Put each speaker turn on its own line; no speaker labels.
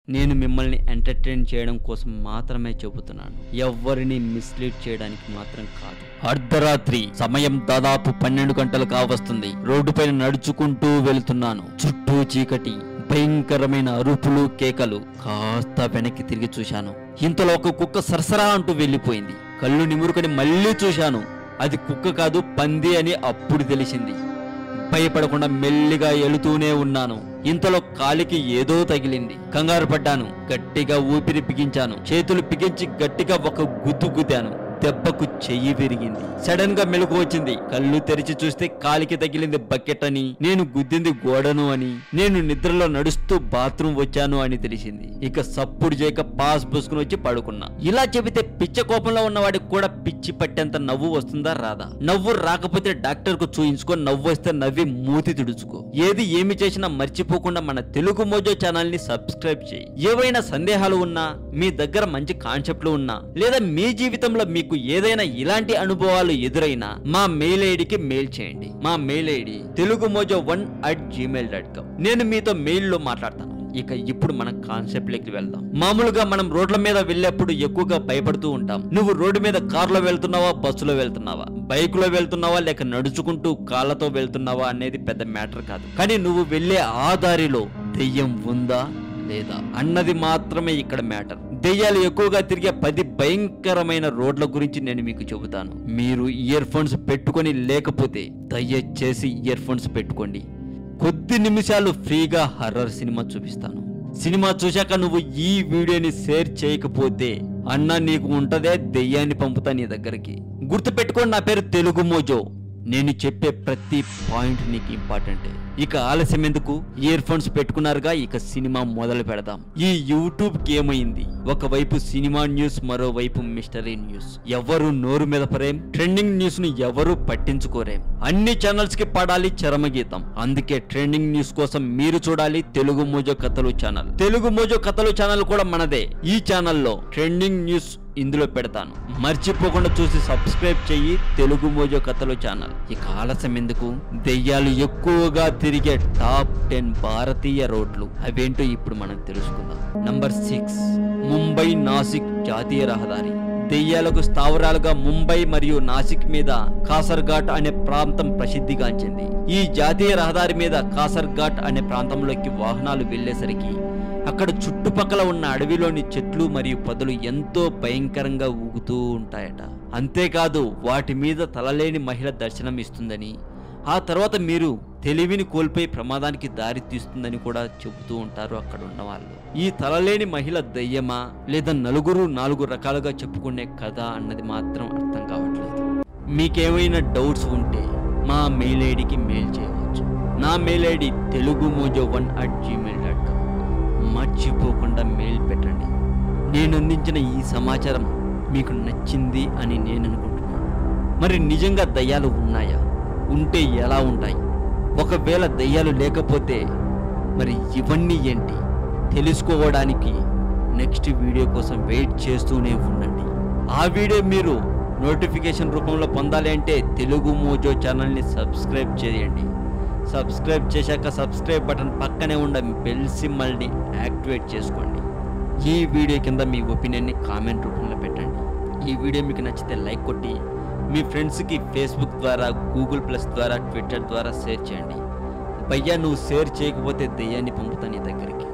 నేను మిమ్మల్ని ఎంటర్టైన్ చేయడం కోసం మాత్రమే చెబుతున్నాను ఎవ్వరిని మిస్లీడ్ చేయడానికి మాత్రం కాదు అర్ధరాత్రి సమయం దాదాపు పన్నెండు గంటలు కావస్తుంది రోడ్డుపైన నడుచుకుంటూ వెళ్తున్నాను చుట్టూ చీకటి భయంకరమైన అరుపులు కేకలు కాస్త వెనక్కి తిరిగి చూశాను ఇంతలో ఒక కుక్క సరసరా అంటూ వెళ్ళిపోయింది కళ్ళు నిమురుకొని మళ్ళీ చూశాను అది కుక్క కాదు పంది అని అప్పుడు తెలిసింది భయపడకుండా మెల్లిగా ఎలుతూనే ఉన్నాను ఇంతలో కాలికి ఏదో తగిలింది కంగారు పడ్డాను గట్టిగా ఊపిరి బిగించాను చేతులు బిగించి గట్టిగా ఒక గుద్దు గుద్దాను దెబ్బకు చెయ్యి విరిగింది సడన్ గా మెలకు వచ్చింది కళ్ళు తెరిచి చూస్తే కాలికి తగిలింది బకెట్ అని నేను గుద్దింది గోడను అని నేను నిద్రలో నడుస్తూ బాత్రూమ్ వచ్చాను అని తెలిసింది ఇక సప్పుడు చేయక పాస్ పుసుకుని వచ్చి పడుకున్నా ఇలా చెబితే పిచ్చ కోపంలో ఉన్నవాడికి కూడా పిచ్చి పట్టేంత నవ్వు వస్తుందా రాదా నవ్వు రాకపోతే డాక్టర్ కు చూయించుకో నవ్వు వస్తే నవ్వి మూతి తుడుచుకో ఏది ఏమి చేసినా మర్చిపోకుండా మన తెలుగు మోజో ఛానల్ ని సబ్స్క్రైబ్ చేయి ఏవైనా సందేహాలు ఉన్నా మీ దగ్గర మంచి కాన్సెప్ట్లు ఉన్నా లేదా మీ జీవితంలో మీకు ఏదైనా ఇలాంటి అనుభవాలు ఎదురైనా మా మెయిల్ ఐడికి మెయిల్ చేయండి మా mail ID Telugu Mojo one at Gmail dot com నేను మీతో మెయిల్ లో మాట్లాడతాను ఇక ఇప్పుడు మనం కాన్సెప్ట్ లెక్కి వెళ్దాం మామూలుగా మనం రోడ్ల మీద వెళ్ళేప్పుడు ఎక్కువగా భయపడుతూ ఉంటాం నువ్వు రోడ్డు మీద కారులో వెళ్తున్నావా బస్సులో వెళ్తున్నావా బైక్ లో వెళ్తున్నావా లేక నడుచుకుంటూ కాళ్ళతో వెళ్తున్నావా అనేది పెద్ద మ్యాటర్ కాదు కానీ నువ్వు వెళ్ళే ఆ దారిలో దెయ్యం ఉందా లేదా అన్నది మాత్రమే ఇక్కడ మ్యాటర్ దెయ్యాలు ఎక్కువగా తిరిగే పది భయంకరమైన రోడ్ల గురించి నేను మీకు చెబుతాను మీరు ఇయర్ ఫోన్స్ పెట్టుకొని లేకపోతే దయచేసి ఇయర్ ఫోన్స్ పెట్టుకోండి కొద్ది నిమిషాలు ఫ్రీగా హర్రర్ సినిమా చూపిస్తాను సినిమా చూశాక నువ్వు ఈ వీడియోని షేర్ చేయకపోతే అన్న నీకు ఉంటదే దెయ్యాన్ని పంపుతా నీ దగ్గరికి గుర్తుపెట్టుకోండి నా పేరు తెలుగు మోజో నేను చెప్పే ప్రతి పాయింట్ నీకు ఇంపార్టెంట్ ఇక ఆలస్యం ఎందుకు ఇయర్ ఫోన్స్ పెట్టుకున్నారుగా ఇక సినిమా మొదలు పెడదాం ఈ యూట్యూబ్ కి ఏమైంది ఒకవైపు సినిమా న్యూస్ మరోవైపు మిస్టరీ న్యూస్ ఎవరు నోరు మీద పరేం ట్రెండింగ్ న్యూస్ ను ఎవరు పట్టించుకోరేం అన్ని ఛానల్స్ కి పడాలి చరమగీతం అందుకే ట్రెండింగ్ న్యూస్ కోసం మీరు చూడాలి తెలుగు మోజో కథలు ఛానల్ తెలుగు మోజో కథలు ఛానల్ కూడా మనదే ఈ ఛానల్లో ట్రెండింగ్ న్యూస్ ఇందులో పెడతాను మర్చిపోకుండా చూసి సబ్స్క్రైబ్ చెయ్యి తెలుగు మోజో కథలు ఛానల్ ఇక ఆలస్యం ఎందుకు దెయ్యాలు ఎక్కువగా తిరిగే టాప్ టెన్ భారతీయ రోడ్లు అవేంటో ఇప్పుడు మనం తెలుసుకుందాం నంబర్ సిక్స్ ముంబై నాసిక్ జాతీయ రహదారి దెయ్యాలకు స్థావరాలుగా ముంబై మరియు నాసిక్ మీద కాసర్ఘాట్ అనే ప్రాంతం ప్రసిద్ధిగాంచింది ఈ జాతీయ రహదారి మీద కాసర్ఘాట్ అనే ప్రాంతంలోకి వాహనాలు వెళ్లేసరికి అక్కడ చుట్టుపక్కల ఉన్న అడవిలోని చెట్లు మరియు పొదలు ఎంతో భయంకరంగా ఊగుతూ ఉంటాయట అంతేకాదు వాటి మీద తలలేని మహిళ దర్శనం ఇస్తుందని ఆ తర్వాత మీరు తెలివిని కోల్పోయి ప్రమాదానికి దారి తీస్తుందని కూడా చెబుతూ ఉంటారు అక్కడ ఉన్న వాళ్ళు ఈ తలలేని మహిళ దయ్యమా లేదా నలుగురు నాలుగు రకాలుగా చెప్పుకునే కథ అన్నది మాత్రం అర్థం కావట్లేదు మీకేమైనా డౌట్స్ ఉంటే మా మెయిల్ ఐడికి మెయిల్ చేయవచ్చు నా mail ID Telugu Mojo one at Gmail dot com మర్చిపోకుండా మెయిల్ పెట్టండి నేను అందించిన ఈ సమాచారం మీకు నచ్చింది అని నేను అనుకుంటున్నాను మరి నిజంగా దయ్యాలు ఉన్నాయా ఉంటే ఎలా ఉంటాయి ఒకవేళ దయ్యాలు లేకపోతే మరి ఇవన్నీ ఏంటి తెలుసుకోవడానికి నెక్స్ట్ వీడియో కోసం వెయిట్ చేస్తూనే ఉండండి ఆ వీడియో మీరు నోటిఫికేషన్ రూపంలో పొందాలి అంటే తెలుగు మోజో ఛానల్ని సబ్స్క్రైబ్ చేయండి సబ్స్క్రైబ్ చేశాక సబ్స్క్రైబ్ బటన్ పక్కనే ఉన్న బెల్ సింబల్ని యాక్టివేట్ చేసుకోండి ఈ వీడియో కింద మీ ఒపీనియన్ని కామెంట్ రూపంలో పెట్టండి ఈ వీడియో మీకు నచ్చితే లైక్ కొట్టి మీ ఫ్రెండ్స్కి ఫేస్బుక్ ద్వారా గూగుల్ ప్లస్ ద్వారా ట్విట్టర్ ద్వారా షేర్ చేయండి భయ్యా నువ్వు షేర్ చేయకపోతే దెయ్యాన్ని పంపుతా నీ దగ్గరికి